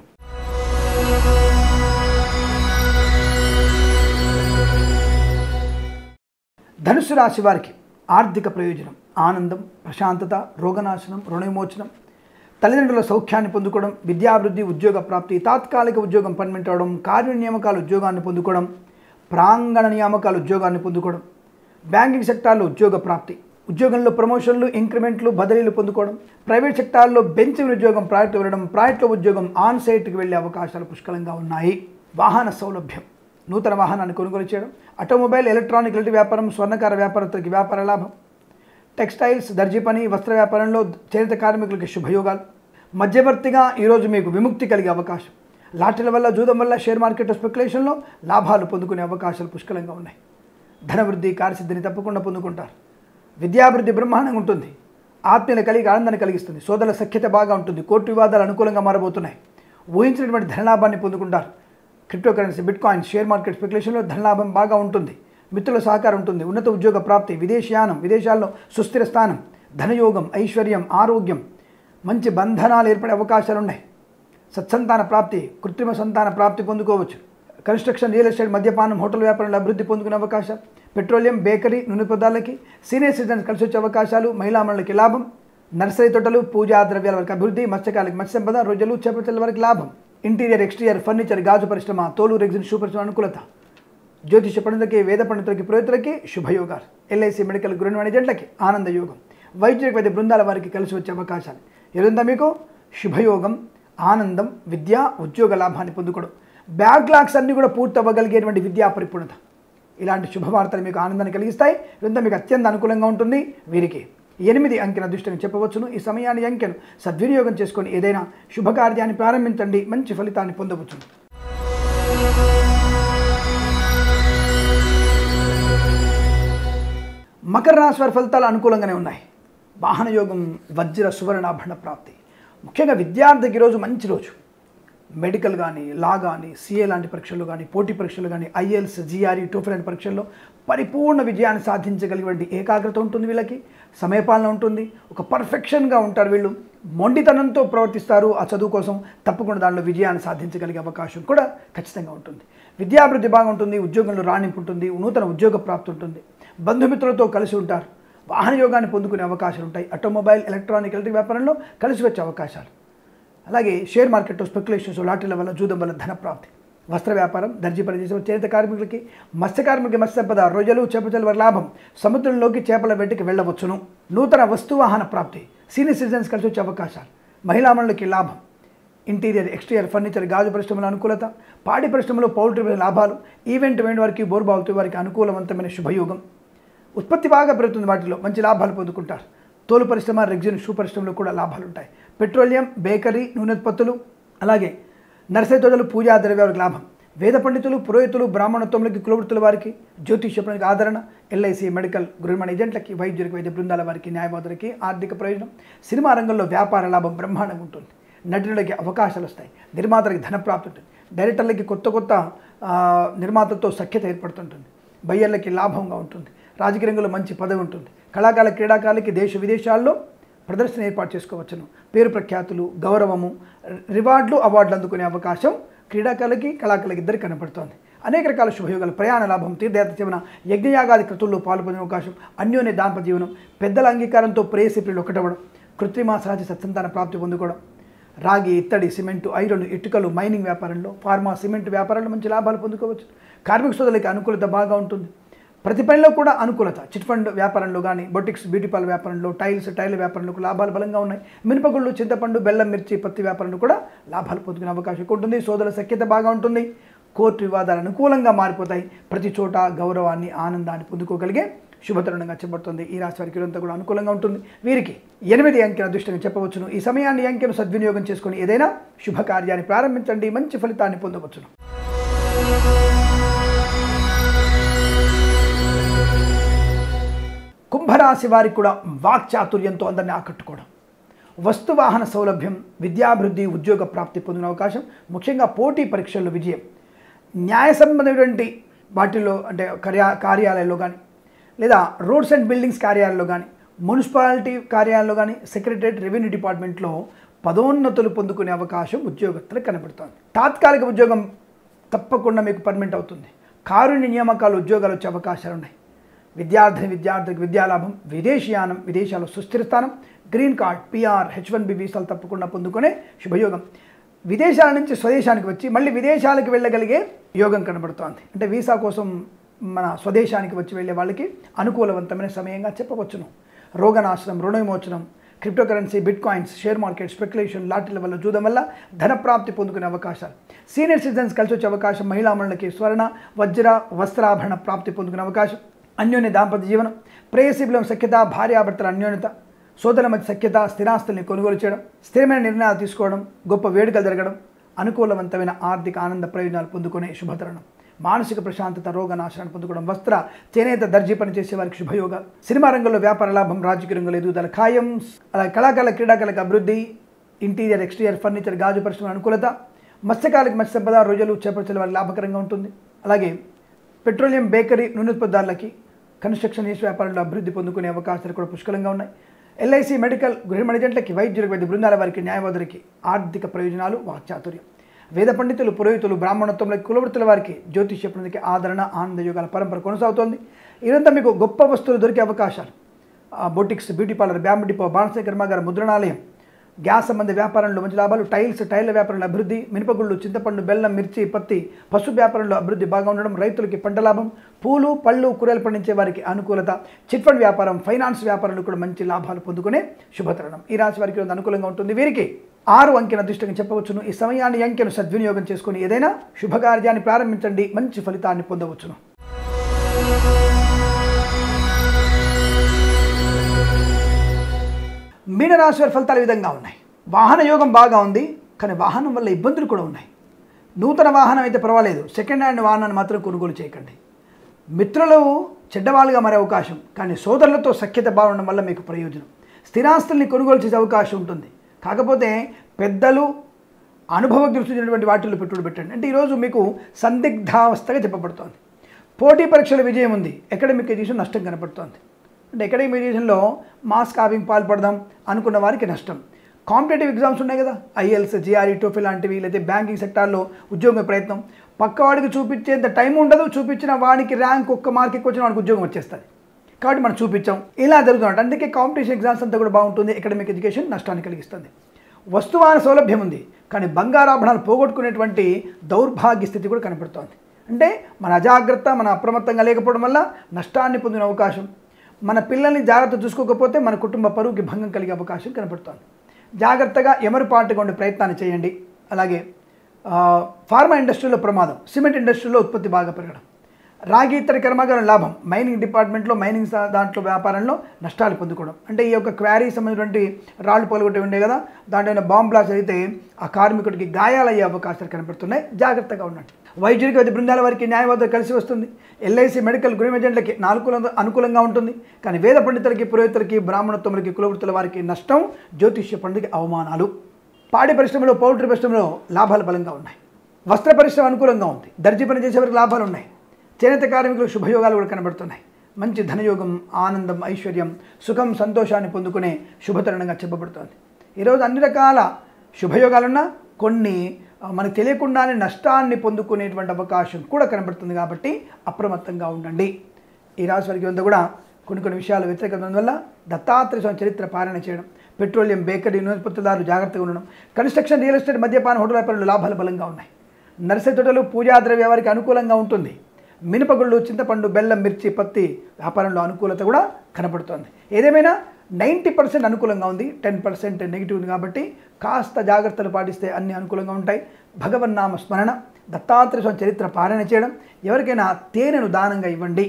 ధనుసు రాశి వారికి ఆర్థిక ప్రయోజనం ఆనందం ప్రశాంతత రోగనాశనం రుణవిమోచనం తల్లిదండ్రుల సౌఖ్యాన్ని పొందుకోవడం విద్యాభివృద్ధి ఉద్యోగ ప్రాప్తి తాత్కాలిక ఉద్యోగం పర్మిట్ అవడం కార్య నియామకాల ఉద్యోగాన్ని పొందుకోవడం ప్రాంగణ నియామకాల ఉద్యోగాన్ని పొందుకోవడం బ్యాంకింగ్ సెక్టార్లో ఉద్యోగ ప్రాప్తి ఉద్యోగంలో ప్రమోషన్లు ఇంక్రిమెంట్లు బదిలీలు పొందుకోవడం ప్రైవేట్ సెక్టార్లో బెంచ్ ఉద్యోగం ప్రాజెక్టు వెళ్ళడం ప్రాజెక్టులో ఉద్యోగం ఆన్ సైట్కి వెళ్ళే అవకాశాలు పుష్కలంగా ఉన్నాయి వాహన సౌలభ్యం నూతన వాహనాన్ని కొనుగోలు చేయడం ఆటోమొబైల్ ఎలక్ట్రానిక్ ఎలక్ట్రిక్ వ్యాపారం స్వర్ణకార వ్యాపారస్తులకి వ్యాపార లాభం టెక్స్టైల్స్ దర్జీ పని వస్త్ర వ్యాపారంలో చేనేత కార్మికులకి శుభయోగాలు మధ్యవర్తిగా ఈరోజు మీకు విముక్తి కలిగే అవకాశం లాటరీల వల్ల జూదం వల్ల షేర్ మార్కెట్ స్పెక్యులేషన్లో లాభాలు పొందుకునే అవకాశాలు పుష్కలంగా ఉన్నాయి ధనవృద్ధి కార్యసిద్ధిని తప్పకుండా పొందుకుంటారు విద్యాభివృద్ధి బ్రహ్మాండంగా ఉంటుంది ఆత్మీయుల కలిగి ఆనందాన్ని కలిగిస్తుంది సోదరుల సఖ్యత బాగా ఉంటుంది కోర్టు వివాదాలు అనుకూలంగా మారబోతున్నాయి ఊహించినటువంటి ధనలాభాన్ని పొందుకుంటారు crypto currency bitcoin share market స్పెక్యులేషన్లో ధనలాభం బాగా ఉంటుంది మిత్రుల సహకారం ఉంటుంది ఉన్నత ఉద్యోగ ప్రాప్తి విదేశయానం విదేశాల్లో సుస్థిర స్థానం ధనయోగం ఐశ్వర్యం ఆరోగ్యం మంచి బంధనాలు ఏర్పడే అవకాశాలు ఉన్నాయి సత్సంతాన ప్రాప్తి కృత్రిమ సంతాన ప్రాప్తి పొందుకోవచ్చు కన్స్ట్రక్షన్ రియల్ ఎస్టేట్ మద్యపానం హోటల్ వ్యాపారంలో అభివృద్ధి పొందుకునే అవకాశం పెట్రోలియం బేకరీ నూనె పదార్థాలకి సీనియర్ సిటిజన్స్ కలిసి వచ్చే అవకాశాలు మహిళామణులకి లాభం నర్సరీ తోటలు పూజా ద్రవ్యాల వరకు అభివృద్ధి మత్స్యకాలకి మత్స్య సంపద రోజులు చేపల వరకు లాభం ఇంటీరియర్ ఎక్స్టీరియర్ ఫర్నిచర్ గాజు పరిశ్రమ తోలు రెగ్జిన్ షూ పరిశ్రమ అనుకూలత జ్యోతిష పండితులకి వేద పండితులకి పురోహితులకి శుభయోగాలు ఎల్ఐసి మెడికల్ గృహ ఏజెంట్లకి ఆనంద యోగం వైద్యులకు వైద్య బృందాల వారికి కలిసి వచ్చే అవకాశాలు ఏదంతా మీకు శుభయోగం ఆనందం విద్య ఉద్యోగ లాభాన్ని పొందుకోవడం బ్యాక్లాగ్స్ అన్నీ కూడా పూర్తి అవ్వగలిగేటువంటి విద్యా పరిపూర్ణత ఇలాంటి శుభవార్తలు మీకు ఆనందాన్ని కలిగిస్తాయి ఇదంతా మీకు అత్యంత అనుకూలంగా ఉంటుంది వీరికి ఎనిమిది అంకెన దృష్టిని చెప్పవచ్చును ఈ సమయాన్ని అంకెను సద్వినియోగం చేసుకొని ఏదైనా శుభకార్యాన్ని ప్రారంభించండి మంచి ఫలితాన్ని పొందవచ్చును మకర రాశి వారి ఫలితాలు అనుకూలంగానే ఉన్నాయి వాహన యోగం వజ్ర సువర్ణాభరణ ప్రాప్తి ముఖ్యంగా విద్యార్థికి ఈరోజు మంచి రోజు మెడికల్ కానీ లా కానీ సిఏ లాంటి పరీక్షలు కానీ పోటీ పరీక్షలు కానీ ఐఎల్స్ జిఆర్ఈ టోఫెల్ లాంటి పరీక్షల్లో పరిపూర్ణ విజయాన్ని సాధించగలిగినటువంటి ఏకాగ్రత ఉంటుంది వీళ్ళకి సమయపాలన ఉంటుంది ఒక పర్ఫెక్షన్గా ఉంటారు వీళ్ళు మొండితనంతో ప్రవర్తిస్తారు ఆ చదువు కోసం తప్పకుండా దానిలో విజయాన్ని సాధించగలిగే అవకాశం కూడా ఖచ్చితంగా ఉంటుంది విద్యాభివృద్ధి బాగుంటుంది ఉద్యోగంలో రాణింపు ఉంటుంది నూతన ఉద్యోగ ప్రాప్తి ఉంటుంది బంధుమిత్రులతో కలిసి ఉంటారు వాహన యోగాన్ని పొందుకునే అవకాశాలు ఉంటాయి ఆటోమొబైల్ ఎలక్ట్రానిక్ ఎలక్ట్రిక్ వ్యాపారంలో కలిసి వచ్చే అవకాశాలు అలాగే షేర్ మార్కెట్లో స్పెక్యులేషన్స్ లాటరీల వల్ల జూదం వల్ల ధన ప్రాప్తి వస్త్ర వ్యాపారం దర్జీ పనిచేసే చేనేత కార్మికులకి మత్స్య కార్మికులకి మత్స్య సంపద రొయ్యలు చేపల వారి లాభం సముద్రంలోకి చేపల వెంటికి వెళ్ళవచ్చును నూతన వస్తువాహన ప్రాప్తి సీనియర్ సిటిజన్స్ కలిసి వచ్చే అవకాశాలు మహిళామణులకి లాభం ఇంటీరియర్ ఎక్స్టీరియర్ ఫర్నిచర్ గాజు పరిశ్రమల అనుకూలత పాడి పరిశ్రమలో పౌల్ట్రీ లాభాలు ఈవెంట్ వేణి వారికి బోర్బావుతూ వారికి అనుకూలవంతమైన శుభయోగం ఉత్పత్తి బాగా పెరుగుతుంది వాటిలో మంచి లాభాలు పొందుకుంటారు తోలు పరిశ్రమ రెగ్జిన్ షూ పరిశ్రమలో కూడా లాభాలు ఉంటాయి పెట్రోలియం బేకరీ నూనె ఉత్పత్తులు అలాగే నర్సరీ తోటలు పూజా ద్రవ్యాలకు లాభం వేద పండితులు పురోహితులు బ్రాహ్మణత్వములకి కులవృత్తుల వారికి జ్యోతిష్యపునికి ఆదరణ ఎల్ఐసి మెడికల్ గృహమణ ఏజెంట్లకి వైద్యులకి వైద్య బృందాల వారికి న్యాయవాదులకి ఆర్థిక ప్రయోజనం సినిమా రంగంలో వ్యాపార లాభం బ్రహ్మాండంగా ఉంటుంది నటులకి అవకాశాలు వస్తాయి నిర్మాతలకి ధనప్రాప్తి ఉంటుంది డైరెక్టర్లకి కొత్త కొత్త ఆ, నిర్మాతలతో సఖ్యత ఏర్పడుతుంటుంది బయ్యర్లకి లాభంగా ఉంటుంది రాజకీయ రంగంలో మంచి పదవి ఉంటుంది కళాకారుల క్రీడాకారులకి దేశ విదేశాల్లో ప్రదర్శన ఏర్పాటు చేసుకోవచ్చును పేరు ప్రఖ్యాతులు గౌరవము రివార్డులు అవార్డులు అందుకునే అవకాశం క్రీడాకారులకి కళాకారులకి ఇద్దరికి కనపడుతోంది అనేక రకాల శుభయోగాలు ప్రయాణ లాభం తీర్థయాత్ర జీవన యజ్ఞయాగాది కృతుల్లో పాల్పొందే అవకాశం అన్యోన్య దాంపత్య జీవనం పెద్దల అంగీకారంతో ప్రేయసిప్రిలు ఒకటవడం కృత్రిమ సహజ సత్సంతాన ప్రాప్తి పొందుకోవడం రాగి ఇత్తడి సిమెంటు ఐరన్ ఇటుకలు మైనింగ్ వ్యాపారంలో ఫార్మా సిమెంట్ వ్యాపారంలో మంచి లాభాలు పొందుకోవచ్చు కార్మిక సోదరులకి అనుకూలత బాగా ఉంటుంది ప్రతి పనిలో కూడా అనుకూలత చిట్ ఫండ్ వ్యాపారంలో కానీ బొటిక్స్ బ్యూటీ పార్లర్ వ్యాపారంలో టైల్స్ టైల్ వ్యాపారంలో లాభాలు బలంగా ఉన్నాయి మినపగుళ్ళు చింతపండు బెల్లం మిర్చి పత్తి వ్యాపారంలో కూడా లాభాలు పొందుకునే అవకాశం ఎక్కువ ఉంటుంది సోదరుల సఖ్యత బాగా ఉంటుంది కోర్టు వివాదాలు అనుకూలంగా మారిపోతాయి ప్రతి చోట గౌరవాన్ని ఆనందాన్ని పొందుకోగలిగే శుభతరుణంగా చెప్పబడుతుంది ఈ రాశి వారికి ఇదంతా కూడా అనుకూలంగా ఉంటుంది వీరికి ఎనిమిది అంకెల అదృష్టంగా చెప్పవచ్చును ఈ సమయాన్ని ఈ అంకెను సద్వినియోగం చేసుకొని ఏదైనా శుభకార్యాన్ని ప్రారంభించండి మంచి ఫలితాన్ని పొందవచ్చును కుంభరాశి వారికి కూడా వాక్చాతుర్యంతో అందరినీ ఆకట్టుకోవడం వస్తువాహన సౌలభ్యం విద్యాభివృద్ధి ఉద్యోగ ప్రాప్తి పొందిన అవకాశం ముఖ్యంగా పోటీ పరీక్షల్లో విజయం న్యాయ సంబంధమైనటువంటి వాటిల్లో అంటే కార్యా కార్యాలయాల్లో కానీ లేదా రోడ్స్ అండ్ బిల్డింగ్స్ కార్యాలయంలో కానీ మున్సిపాలిటీ కార్యాలయంలో కానీ సెక్రటరేట్ రెవెన్యూ డిపార్ట్మెంట్లో పదోన్నతులు పొందుకునే అవకాశం ఉద్యోగస్తులకు కనబడుతోంది తాత్కాలిక ఉద్యోగం తప్పకుండా మీకు పర్మనెంట్ అవుతుంది కారుణ్య నియామకాలు ఉద్యోగాలు వచ్చే అవకాశాలు ఉన్నాయి విద్యార్థిని విద్యార్థికి విద్యాలాభం విదేశీయానం విదేశాల్లో సుస్థిర స్థానం green card PR H one B వీసాలు తప్పకుండా పొందుకునే శుభయోగం విదేశాల నుంచి స్వదేశానికి వచ్చి మళ్ళీ విదేశాలకు వెళ్ళగలిగే యోగం కనబడుతోంది అంటే వీసా కోసం మన స్వదేశానికి వచ్చి వెళ్ళే వాళ్ళకి అనుకూలవంతమైన సమయంగా చెప్పవచ్చును రోగనాశనం రుణ విమోచనం cryptocurrency bitcoins share market speculation లాటరీల వల్ల చూడడం వల్ల ధనప్రాప్తి పొందుకునే అవకాశాలు సీనియర్ సిటిజన్స్ కలిసి వచ్చే అవకాశం మహిళామణులకి స్వర్ణ వజ్ర వస్త్రాభరణ ప్రాప్తి పొందుకునే అవకాశం అన్యోన్య దాంపత్య జీవనం ప్రేయసిబులం సఖ్యత భార్యాభర్తల అన్యోన్యత సోదరుల మధ్య సఖ్యత స్థిరాస్తుల్ని కొనుగోలు చేయడం స్థిరమైన నిర్ణయాలు తీసుకోవడం గొప్ప వేడుకలు జరగడం అనుకూలవంతమైన ఆర్థిక ఆనంద ప్రయోజనాలు పొందుకునే శుభతరుణం మానసిక ప్రశాంతత రోగ నాశనాన్ని పొందుకోవడం వస్త్ర చేనేత దర్జీ పనిచేసే వారికి శుభయోగాలు సినిమా రంగంలో వ్యాపార లాభం రాజకీయ రంగంలో ఎదుగుదల ఖాయం అలాగే కళాకారుల క్రీడాకారులకు అభివృద్ధి ఇంటీరియర్ ఎక్స్టీరియర్ ఫర్నిచర్ గాజు పరిశ్రమ అనుకూలత మత్స్యకారులకు మత్స్య సంపద రోజులు చేపట్టే వారికి లాభకరంగా ఉంటుంది అలాగే పెట్రోలియం బేకరీ నూనెత్పదార్థాలకి కన్స్ట్రక్షన్ ఈస్ వ్యాపారంలో అభివృద్ధి పొందుకునే అవకాశాలు కూడా పుష్కలంగా ఉన్నాయి ఎల్ఐసి మెడికల్ గృహ మెడిజెంట్లకి వైద్యులకు వైద్య బృందాల వారికి న్యాయవాదులకి ఆర్థిక ప్రయోజనాలు వాక్చాతుర్యం వేద పండితులు పురోహితులు బ్రాహ్మణత్వంలో కులవృత్తుల వారికి జ్యోతిష్య పొందికి ఆదరణ ఆనంద యోగాల పరంపర కొనసాగుతోంది ఇదంతా మీకు గొప్ప వస్తువులు దొరికే అవకాశాలు ఆ, boutiques beauty parlour bamboo depot బాణస కర్మాగారం ముద్రణాలయం గ్యాస్ సంబంధ వ్యాపారంలో మంచి లాభాలు టైల్స్ టైర్ల వ్యాపారంలో అభివృద్ధి మినపగుళ్ళు చింతపండు బెల్లం మిర్చి పత్తి పశు వ్యాపారంలో అభివృద్ధి బాగా ఉండడం రైతులకి పంట లాభం పూలు పళ్ళు కూరలు పండించే వారికి అనుకూలత చిట్ ఫండ్ వ్యాపారం ఫైనాన్స్ వ్యాపారంలో కూడా మంచి లాభాలు పొందుకునే శుభతరుణం ఈ రాశి వారికి కొంత అనుకూలంగా ఉంటుంది వీరికి ఆరు అంకెన అదృష్టంగా చెప్పవచ్చును ఈ సమయాన్ని ఈ అంకెను సద్వినియోగం చేసుకుని ఏదైనా శుభకార్యాన్ని ప్రారంభించండి మంచి ఫలితాన్ని పొందవచ్చును మీనరాశి వారి ఫలితాలు ఈ విధంగా ఉన్నాయి వాహన యోగం బాగా ఉంది కానీ వాహనం వల్ల ఇబ్బందులు కూడా ఉన్నాయి నూతన వాహనం అయితే పర్వాలేదు సెకండ్ హ్యాండ్ వాహనాన్ని మాత్రం కొనుగోలు చేయకండి మిత్రులు చెడ్డవాళ్ళుగా మారే అవకాశం కానీ సోదరులతో సఖ్యత బాగుండడం వల్ల మీకు ప్రయోజనం స్థిరాస్తుల్ని కొనుగోలు చేసే అవకాశం ఉంటుంది కాకపోతే పెద్దలు అనుభవజ్ఞులు సూచించినటువంటి వాటిల్లో పెట్టుబడి పెట్టండి అంటే ఈరోజు మీకు సందిగ్ధావస్థగా చెప్పబడుతోంది పోటీ పరీక్షల విజయం ఉంది అకాడమిక్ ఎడ్యుకేషన్ నష్టం కనపడుతోంది అంటే అకాడమిక్ ఎడ్యుకేషన్లో మాస్ కాపింగ్ పాల్పడదాం అనుకున్న వారికి నష్టం కాంపిటేటివ్ ఎగ్జామ్స్ ఉన్నాయి కదా ఐఎల్స్ జిఆర్ఈ టోఫీ లాంటివి లేదా బ్యాంకింగ్ సెక్టార్లో ఉద్యోగ ప్రయత్నం పక్కవాడికి చూపించేంత టైం ఉండదు చూపించిన వాడికి ర్యాంక్ ఒక్క మార్క్ ఎక్కువ వచ్చిన వాడికి ఉద్యోగం వచ్చేస్తుంది కాబట్టి మనం చూపించాం ఇలా జరుగుతుంది అందుకే కాంపిటీషన్ ఎగ్జామ్స్ అంతా కూడా బాగుంటుంది అకాడమిక్ ఎడ్యుకేషన్ నష్టాన్ని కలిగిస్తుంది వస్తువాన సౌలభ్యం ఉంది కానీ బంగారాభరణాలు పోగొట్టుకునేటువంటి దౌర్భాగ్య స్థితి కూడా కనపడుతోంది అంటే మన అజాగ్రత్త మన అప్రమత్తంగా లేకపోవడం వల్ల నష్టాన్ని పొందిన అవకాశం మన పిల్లల్ని జాగ్రత్త చూసుకోకపోతే మన కుటుంబ పరువుకి భంగం కలిగే అవకాశం కనపడుతోంది జాగ్రత్తగా ఎమరుపాటుగా ఉండే ప్రయత్నాన్ని చేయండి అలాగే ఆ, ఫార్మా ఇండస్ట్రీలో ప్రమాదం సిమెంట్ ఇండస్ట్రీలో ఉత్పత్తి బాగా పెరగడం రాగి ఇతర కర్మాగారం లాభం మైనింగ్ డిపార్ట్మెంట్లో మైనింగ్ సా- దాంట్లో వ్యాపారంలో నష్టాలు పొందుకోవడం అంటే ఈ యొక్క క్వారీ సంబంధించినటువంటి రాళ్ళు పొలగొట్టి ఉండే కదా దాంట్లో ఏమైనా బాంబ్ బ్లాస్ట్ అయితే ఆ కార్మికుడికి గాయాలయ్యే అవకాశాలు కనపడుతున్నాయి జాగ్రత్తగా ఉండండి వైద్యుడికి వైద్య బృందాల వారికి న్యాయవాదులు కలిసి వస్తుంది ఎల్ఐసి మెడికల్ గృహ ఏజెంట్లకి అనుకూలంగా అనుకూలంగా ఉంటుంది కానీ వేద పండితులకి పురోహితులకి బ్రాహ్మణత్వములకి కులవృత్తుల వారికి నష్టం జ్యోతిష్య పండుగ అవమానాలు పాడి పరిశ్రమలో పౌల్ట్రీ పరిశ్రమలో లాభాలు బలంగా ఉన్నాయి వస్త్ర పరిశ్రమ అనుకూలంగా ఉంది దర్జీ పని చేసే వారికి లాభాలు ఉన్నాయి చేనేత కార్మికులకు శుభయోగాలు కూడా కనబడుతున్నాయి మంచి ధనయోగం ఆనందం ఐశ్వర్యం సుఖం సంతోషాన్ని పొందుకునే శుభతరుణంగా చెప్పబడుతోంది ఈరోజు అన్ని రకాల శుభయోగాలున్నా కొన్ని ఆ, మనకు తెలియకుండానే నష్టాన్ని పొందుకునేటువంటి అవకాశం కూడా కనబడుతుంది కాబట్టి అప్రమత్తంగా ఉండండి ఈ రాశి వారికి అంతా కూడా కొన్ని కొన్ని విషయాలు వ్యతిరేకత వల్ల దత్తాత్రేయ స్వామి చరిత్ర పాలన చేయడం పెట్రోలియం బేకరీ నూనెపత్తుదారులు జాగ్రత్తగా ఉండడం కన్స్ట్రక్షన్ రియల్ ఎస్టేట్ మద్యపాన హోటల్ వ్యాపారులు లాభాలు బలంగా ఉన్నాయి నర్సరీ తోటలు పూజా ద్రవ్య వారికి అనుకూలంగా ఉంటుంది మినపగుళ్ళు చింతపండు బెల్లం మిర్చి పత్తి వ్యాపారంలో అనుకూలత కూడా కనబడుతోంది ఏదేమైనా నైంటీ పర్సెంట్ అనుకూలంగా ఉంది టెన్ పర్సెంట్ నెగిటివ్ ఉంది కాబట్టి కాస్త జాగ్రత్తలు పాటిస్తే అన్ని అనుకూలంగా ఉంటాయి భగవన్నామ స్మరణ దత్తాత్రేయ స్వామి చరిత్ర పాలన చేయడం ఎవరికైనా తేనెను దానంగా ఇవ్వండి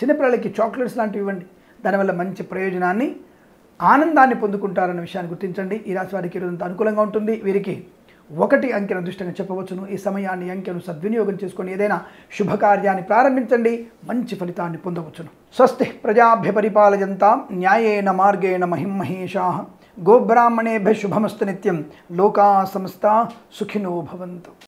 చిన్నపిల్లలకి చాక్లెట్స్ లాంటివి ఇవ్వండి దానివల్ల మంచి ప్రయోజనాన్ని ఆనందాన్ని పొందుకుంటారన్న విషయాన్ని గుర్తించండి ఈ రాశి వారికి ఈరోజు అనుకూలంగా ఉంటుంది వీరికి ఒకటి అంకెను అదృష్టంగా చెప్పవచ్చును ఈ సమయాన్ని అంకెను సద్వినియోగం చేసుకొని ఏదైనా శుభకార్యాన్ని ప్రారంభించండి మంచి ఫలితాన్ని పొందవచ్చును స్వస్తి ప్రజాభ్య పరిపాలయంతాం న్యాయేన మార్గేణ మహిం మహేషా గోబ్రాహ్మణేభ్య శుభమస్తు నిత్యం లోకా సమస్త సుఖినో భవంతు